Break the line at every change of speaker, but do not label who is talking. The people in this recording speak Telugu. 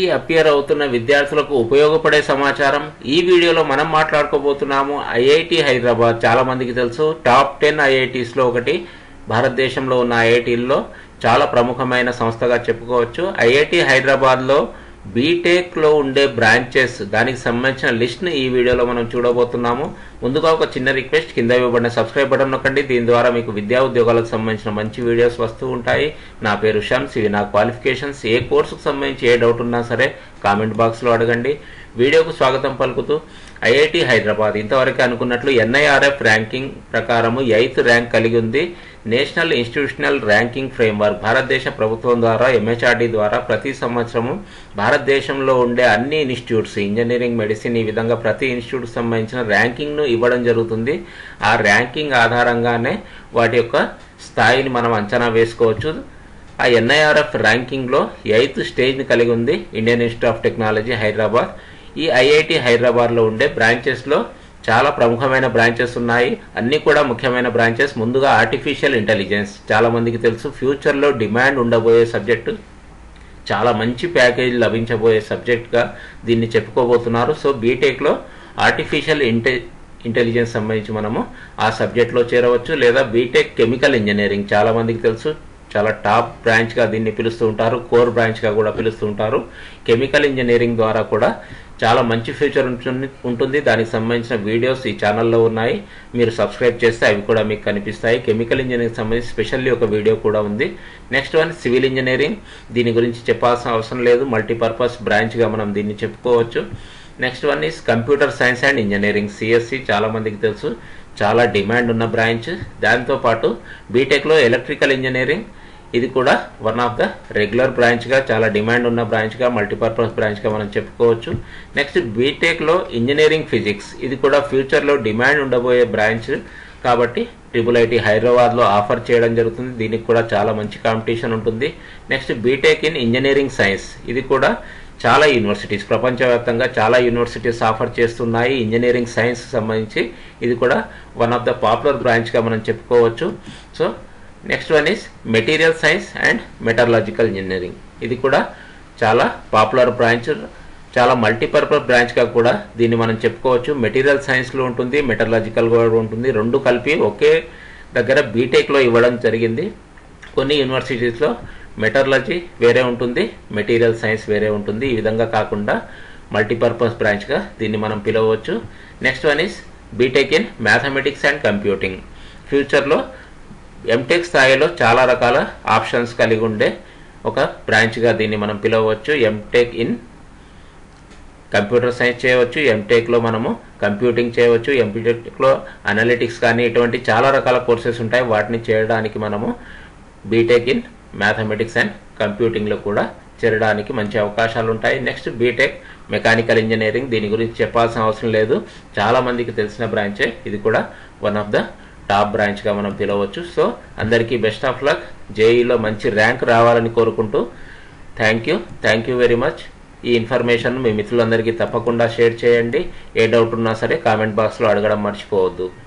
అపియర్ అవుతున్న విద్యార్థులకు ఉపయోగపడే సమాచారం ఈ వీడియోలో మనం మాట్లాడుకోబోతున్నాము ఐఐటి హైదరాబాద్ చాలా మందికి తెలుసు టాప్ టెన్ ఐఐటీస్లో ఒకటి భారతదేశంలో ఉన్న ఐఐటీల్లో చాలా ప్రముఖమైన సంస్థగా చెప్పుకోవచ్చు ఐఐటి హైదరాబాద్లో బీటెక్లో ఉండే బ్రాంచెస్ దానికి సంబంధించిన లిస్ట్ని ఈ వీడియోలో మనం చూడబోతున్నాము ముందుగా ఒక చిన్న రిక్వెస్ట్ కింద ఇవ్వబడిన సబ్స్క్రైబ్ బటన్ నొక్కండి దీని ద్వారా మీకు విద్యా ఉద్యోగాలకు సంబంధించిన మంచి వీడియోస్ వస్తూ ఉంటాయి నా పేరు షమ్స్ ఇవి నా క్వాలిఫికేషన్స్ ఏ కోర్సుకు సంబంధించి ఏ డౌట్ ఉన్నా సరే కామెంట్ బాక్స్లో అడగండి వీడియోకు స్వాగతం పలుకుతూ ఐఐటి హైదరాబాద్ ఇంతవరకు అనుకున్నట్లు ఎన్ఐఆర్ఎఫ్ ర్యాంకింగ్ ప్రకారము ఎయిత్ ర్యాంక్ కలిగి ఉంది నేషనల్ ఇన్స్టిట్యూషనల్ ర్యాంకింగ్ ఫ్రేమ్వర్క్ భారతదేశ ప్రభుత్వం ద్వారా ఎంహెచ్ఆర్డి ద్వారా ప్రతి సంవత్సరము భారతదేశంలో ఉండే అన్ని ఇన్స్టిట్యూట్స్ ఇంజనీరింగ్ మెడిసిన్ ఈ విధంగా ప్రతి ఇన్స్టిట్యూట్కి సంబంధించిన ర్యాంకింగ్ను ఇవ్వడం జరుగుతుంది ఆ ర్యాంకింగ్ ఆధారంగానే వాటి యొక్క స్థాయిని మనం అంచనా వేసుకోవచ్చు ఆ ఎన్ఐఆర్ఎఫ్ ర్యాంకింగ్లో ఎయిత్ స్టేజ్ని కలిగి ఉంది Indian Institute of Technology Hyderabad ఈ ఐఐటి హైదరాబాద్లో ఉండే బ్రాంచెస్లో చాలా ప్రముఖమైన బ్రాంచెస్ ఉన్నాయి అన్నీ కూడా ముఖ్యమైన బ్రాంచెస్ ముందుగా ఆర్టిఫిషియల్ ఇంటెలిజెన్స్ చాలా మందికి తెలుసు ఫ్యూచర్లో డిమాండ్ ఉండబోయే సబ్జెక్టు చాలా మంచి ప్యాకేజ్ లభించబోయే సబ్జెక్ట్గా దీన్ని చెప్పుకోబోతున్నారు సో బీటెక్లో ఆర్టిఫిషియల్ ఇంటె ఇంటెలిజెన్స్ సంబంధించి మనము ఆ సబ్జెక్ట్లో చేరవచ్చు లేదా బీటెక్ కెమికల్ ఇంజనీరింగ్ చాలా మందికి తెలుసు చాలా టాప్ బ్రాంచ్గా దీన్ని పిలుస్తూ ఉంటారు కోర్ బ్రాంచ్గా కూడా పిలుస్తూ ఉంటారు కెమికల్ ఇంజనీరింగ్ ద్వారా కూడా చాలా మంచి ఫ్యూచర్ ఉంటుంది ఉంటుంది దానికి సంబంధించిన వీడియోస్ ఈ ఛానల్లో ఉన్నాయి మీరు సబ్స్క్రైబ్ చేస్తే అవి కూడా మీకు కనిపిస్తాయి కెమికల్ ఇంజనీరింగ్ సంబంధించి స్పెషల్లీ ఒక వీడియో కూడా ఉంది నెక్స్ట్ వన్ సివిల్ ఇంజనీరింగ్ దీని గురించి చెప్పాల్సిన అవసరం లేదు మల్టీపర్పస్ బ్రాంచ్గా మనం దీన్ని చెప్పుకోవచ్చు next one is computer science and engineering CSC చాలా మందికి తెలుసు చాలా డిమాండ్ ఉన్న బ్రాంచ్ దాంతోపాటు బీటెక్లో ఎలక్ట్రికల్ ఇంజనీరింగ్ ఇది కూడా వన్ ఆఫ్ ద రెగ్యులర్ బ్రాంచ్గా చాలా డిమాండ్ ఉన్న బ్రాంచ్గా మల్టీపర్పస్ బ్రాంచ్గా మనం చెప్పుకోవచ్చు నెక్స్ట్ బీటెక్లో ఇంజనీరింగ్ ఫిజిక్స్ ఇది కూడా ఫ్యూచర్లో డిమాండ్ ఉండబోయే బ్రాంచ్ కాబట్టి ట్రిపుల్ ఐటీ హైదరాబాద్లో ఆఫర్ చేయడం జరుగుతుంది దీనికి కూడా చాలా మంచి కాంపిటీషన్ ఉంటుంది next BTech in engineering science ఇది కూడా చాలా యూనివర్సిటీస్ ప్రపంచవ్యాప్తంగా చాలా యూనివర్సిటీస్ ఆఫర్ చేస్తున్నాయి ఇంజనీరింగ్ సైన్స్ సంబంధించి ఇది కూడా వన్ ఆఫ్ ద పాపులర్ బ్రాంచ్గా మనం చెప్పుకోవచ్చు so next one is material science and metallurgical engineering ఇది కూడా చాలా పాపులర్ బ్రాంచ్ చాలా మల్టీపర్పస్ బ్రాంచ్గా కూడా దీన్ని మనం చెప్పుకోవచ్చు మెటీరియల్ సైన్స్లో ఉంటుంది మెటర్లాజికల్ కూడా ఉంటుంది రెండు కలిపి ఒకే దగ్గర బీటెక్లో ఇవ్వడం జరిగింది కొన్ని యూనివర్సిటీస్లో మెటర్లజీ వేరే ఉంటుంది మెటీరియల్ సైన్స్ వేరే ఉంటుంది ఈ విధంగా కాకుండా మల్టీపర్పస్ బ్రాంచ్గా దీన్ని మనం పిలవచ్చు next one is BTech in mathematics and computing ఫ్యూచర్లో ఎంటెక్ స్థాయిలో చాలా రకాల ఆప్షన్స్ కలిగి ఉండే ఒక బ్రాంచ్గా దీన్ని మనం పిలవచ్చు ఎంటెక్ ఇన్ కంప్యూటర్ సైన్స్ చేయవచ్చు ఎంటెక్లో మనము కంప్యూటింగ్ చేయవచ్చు ఎంపీటెక్లో అనలిటిక్స్ కానీ ఇటువంటి చాలా రకాల కోర్సెస్ ఉంటాయి వాటిని చేయడానికి మనము బీటెక్ ఇన్ మ్యాథమెటిక్స్ అండ్ కంప్యూటింగ్లో కూడా చేరడానికి మంచి అవకాశాలు ఉంటాయి నెక్స్ట్ బీటెక్ మెకానికల్ ఇంజనీరింగ్ దీని గురించి చెప్పాల్సిన అవసరం లేదు చాలా మందికి తెలిసిన బ్రాంచే ఇది కూడా వన్ ఆఫ్ ద టాప్ బ్రాంచ్గా మనం పిలవచ్చు సో అందరికీ బెస్ట్ ఆఫ్ లక్ జేఈలో మంచి ర్యాంక్ రావాలని కోరుకుంటూ thank you thank you very much ఈ ఇన్ఫర్మేషన్ మీ మిత్రులందరికీ తప్పకుండా షేర్ చేయండి ఏ డౌట్ ఉన్నా సరే కామెంట్ బాక్స్లో అడగడం మర్చిపోవద్దు